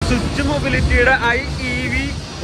switch മൊബിലിറ്റിയുടെ I E V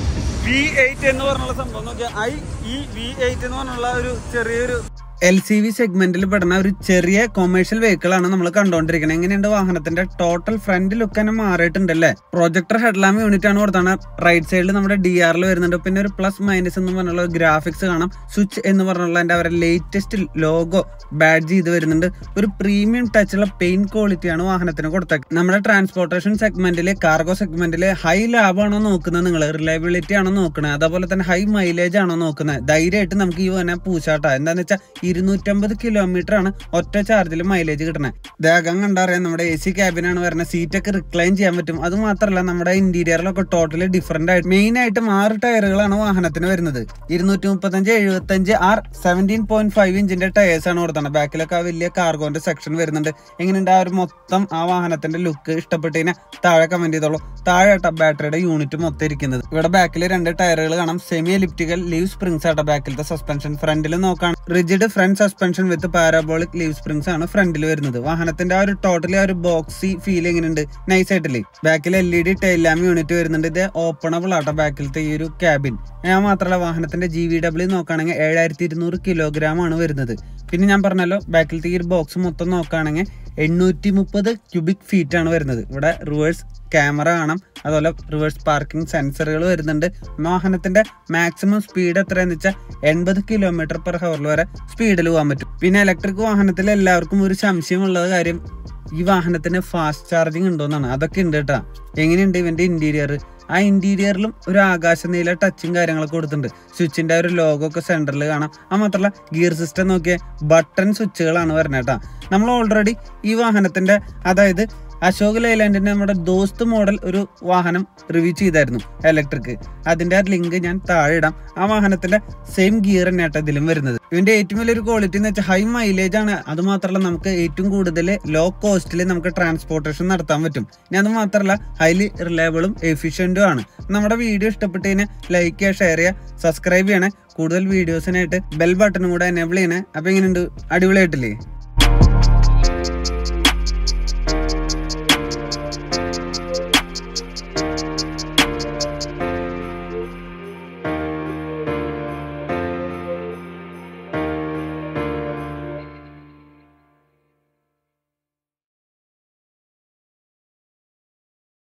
V eight എന്ന് പറഞ്ഞുള്ള സംഭവം നോക്കിയാൽ ഐ ഇ വി എയ്റ്റ് എന്ന് പറഞ്ഞുള്ള ഒരു ചെറിയൊരു എൽ സി വി സെഗ്മെന്റിൽ പെടുന്ന ഒരു ചെറിയ കൊമേഴ്ഷ്യൽ വെഹിക്കിൾ ആണ് നമ്മൾ കണ്ടുകൊണ്ടിരിക്കുന്നത് എങ്ങനെയുണ്ട് വാഹനത്തിന്റെ ടോട്ടൽ ഫ്രണ്ട് ലുക്ക് തന്നെ മാറിയിട്ടുണ്ടല്ലേ പ്രൊജക്ടർ ഹെഡ്ലാമ്പ് യൂണിറ്റ് ആണ് കൊടുത്താണ് റൈറ്റ് സൈഡിൽ നമ്മുടെ ഡി ആറിൽ വരുന്നുണ്ട് പിന്നെ ഒരു പ്ലസ് മൈനസ് എന്ന് പറഞ്ഞുള്ള ഗ്രാഫിക്സ് കാണാം സ്വിച്ച് എന്ന് പറഞ്ഞുള്ള എൻ്റെ അവരുടെ ലേറ്റസ്റ്റ് ലോഗോ ബാഡ്ജ് ചെയ്ത് വരുന്നുണ്ട് ഒരു പ്രീമിയം ടച്ചുള്ള പെയിന്റ് ക്വാളിറ്റി ആണ് വാഹനത്തിന് കൊടുത്തത് നമ്മുടെ ട്രാൻസ്പോർട്ടേഷൻ സെഗ്മെന്റിൽ കാർഗോ സെഗ്മെന്റിൽ ഹൈ ലാഭമാണോ നോക്കുന്നത് നിങ്ങൾ റിലയബിലിറ്റി ആണോ നോക്കുന്നത് അതേപോലെ തന്നെ ഹൈ മൈലേജ് ആണോ നോക്കുന്നത് ധൈര്യമായിട്ട് നമുക്ക് ഈ വന്നെ പൂച്ചാട്ടാ എന്താന്ന് വെച്ചാൽ ഇരുന്നൂറ്റമ്പത് കിലോമീറ്റർ ആണ് ഒറ്റ ചാർജിൽ മൈലേജ് കിട്ടണേ ദേഹം കണ്ടറിയാം നമ്മുടെ എ സി ക്യാബിനാണ് വരുന്നത് സീറ്റൊക്കെ റിക്ലൈൻ ചെയ്യാൻ പറ്റും അത് മാത്രമല്ല നമ്മുടെ ഇന്റീരിയറിലൊക്കെ ടോട്ടലി ഡിഫറെന്റ് ആയിട്ട് മെയിൻ ആയിട്ട് ആറ് ടയറുകളാണ് വാഹനത്തിന് വരുന്നത് ഇരുന്നൂറ്റി മുപ്പത്തഞ്ച് എഴുപത്തഞ്ച് ആർ സെവൻറ്റീൻ പോയിന്റ് ഫൈവ് ഇഞ്ചിന്റെ ടയേഴ്സ് ആണ് കൊടുത്തത് ബാക്കിലൊക്കെ ആ വലിയ കാർഗോന്റെ സെക്ഷൻ വരുന്നുണ്ട് എങ്ങനെയുണ്ട് ആ ഒരു മൊത്തം ആ വാഹനത്തിന്റെ ലുക്ക് ഇഷ്ടപ്പെട്ട് കഴിഞ്ഞാൽ താഴെ കമന്റ് ചെയ്തോളൂ താഴെ ആട്ടോ ബാറ്ററിയുടെ യൂണിറ്റ് മൊത്തം ഇരിക്കുന്നത് ഇവിടെ ബാക്കിൽ രണ്ട് ടയറുകൾ കാണാം സെമി എലിപ്റ്റിക്കൽ ലീവ് സ്പ്രിങ്സ് ആട്ടോ ബാക്കിലത്തെ സസ്പെൻഷൻ ഫ്രണ്ടിൽ നോക്കാം rigid front suspension with parabolic leaf springs ആണ് ഫ്രണ്ടിൽ വരുന്നത് വാഹനത്തിന്റെ ആ ഒരു ടോട്ടലി ആ ഒരു ബോക്സി ഫീൽ എങ്ങനെയുണ്ട് നൈസ് ആയിട്ടില്ലേ ബാക്കിൽ L E D tail lamp unit വരുന്നുണ്ട് ഇത് ഓപ്പണബിൾ ആട്ടോ ബാക്കിലത്തെ ഈ ഒരു ക്യാബിൻ ഞാൻ മാത്രമല്ല വാഹനത്തിന്റെ ജി വി ഡബ്ല്യൂ നോക്കുകയാണെങ്കിൽ ഏഴായിരത്തി ഇരുന്നൂറ് കിലോഗ്രാം ആണ് വരുന്നത് പിന്നെ ഞാൻ പറഞ്ഞല്ലോ ബാക്കിലത്തെ ഈ ഒരു ബോക്സ് മൊത്തം നോക്കുകയാണെങ്കിൽ എണ്ണൂറ്റി മുപ്പത് ക്യൂബിക് ഫീറ്റ് ആണ് വരുന്നത് ഇവിടെ റിവേഴ്സ് ക്യാമറ കാണാം അതുപോലെ റിവേഴ്സ് പാർക്കിംഗ് സെൻസറുകൾ വരുന്നുണ്ട് വാഹനത്തിന്റെ മാക്സിമം സ്പീഡ് എത്രയെന്ന് വെച്ചാൽ എൺപത് കിലോമീറ്റർ പെർ ഹവറിൽ വരെ സ്പീഡിൽ പോകാൻ പറ്റും പിന്നെ ഇലക്ട്രിക് വാഹനത്തിൽ എല്ലാവർക്കും ഒരു സംശയമുള്ളത് കാര്യം ഈ വാഹനത്തിന് ഫാസ്റ്റ് ചാർജിങ് ഉണ്ടോന്നാണ് അതൊക്കെ ഉണ്ട് കേട്ടാ എങ്ങനെയുണ്ട് ഇവന്റെ ഇന്റീരിയർ ആ ഇന്റീരിയറിലും ഒരു ആകാശ നീല ടച്ചും കാര്യങ്ങളൊക്കെ കൊടുത്തിട്ടുണ്ട് സ്വിച്ചിന്റെ ഒരു ലോഗോ ഒക്കെ സെന്ററിൽ കാണാം അത് മാത്രമല്ല ഗിയർ സിസ്റ്റം നോക്കിയ ബട്ടൺ സ്വിച്ചുകളാണ് വരുന്നത് കേട്ടാ നമ്മൾ ഓൾറെഡി ഈ വാഹനത്തിന്റെ അതായത് അശോക് ലൈലാൻഡിന്റെ നമ്മുടെ ദോസ്ത് മോഡൽ ഒരു വാഹനം റിവ്യൂ ചെയ്തായിരുന്നു ഇലക്ട്രിക് അതിന്റെ ലിങ്ക് ഞാൻ താഴെ ഇടാം ആ വാഹനത്തിന്റെ സെയിം ഗിയർ തന്നെയാട്ടോ ഇതിലും വരുന്നത് ഇതിന്റെ ഏറ്റവും വലിയൊരു ക്വാളിറ്റി എന്ന് വെച്ചാൽ ഹൈ മൈലേജ് ആണ് അത് മാത്രമല്ല നമുക്ക് ഏറ്റവും കൂടുതൽ ലോ കോസ്റ്റിൽ നമുക്ക് ട്രാൻസ്പോർട്ടേഷൻ നടത്താൻ പറ്റും ഇനി അത് മാത്രമല്ല ഹൈലി റിലയബിളും എഫിഷ്യന്റും ആണ് നമ്മുടെ വീഡിയോ ഇഷ്ടപ്പെട്ട് കഴിഞ്ഞാൽ ലൈക്ക് ചെയ്യുക ഷെയർ ചെയ്യുക സബ്സ്ക്രൈബ് ചെയ്യണേ കൂടുതൽ വീഡിയോസിനായിട്ട് ബെൽ ബട്ടണും കൂടെ എനേബിൾ ചെയ്യണേ അപ്പൊ എങ്ങനെയുണ്ട് അടിപൊളിയായിട്ടില്ലേ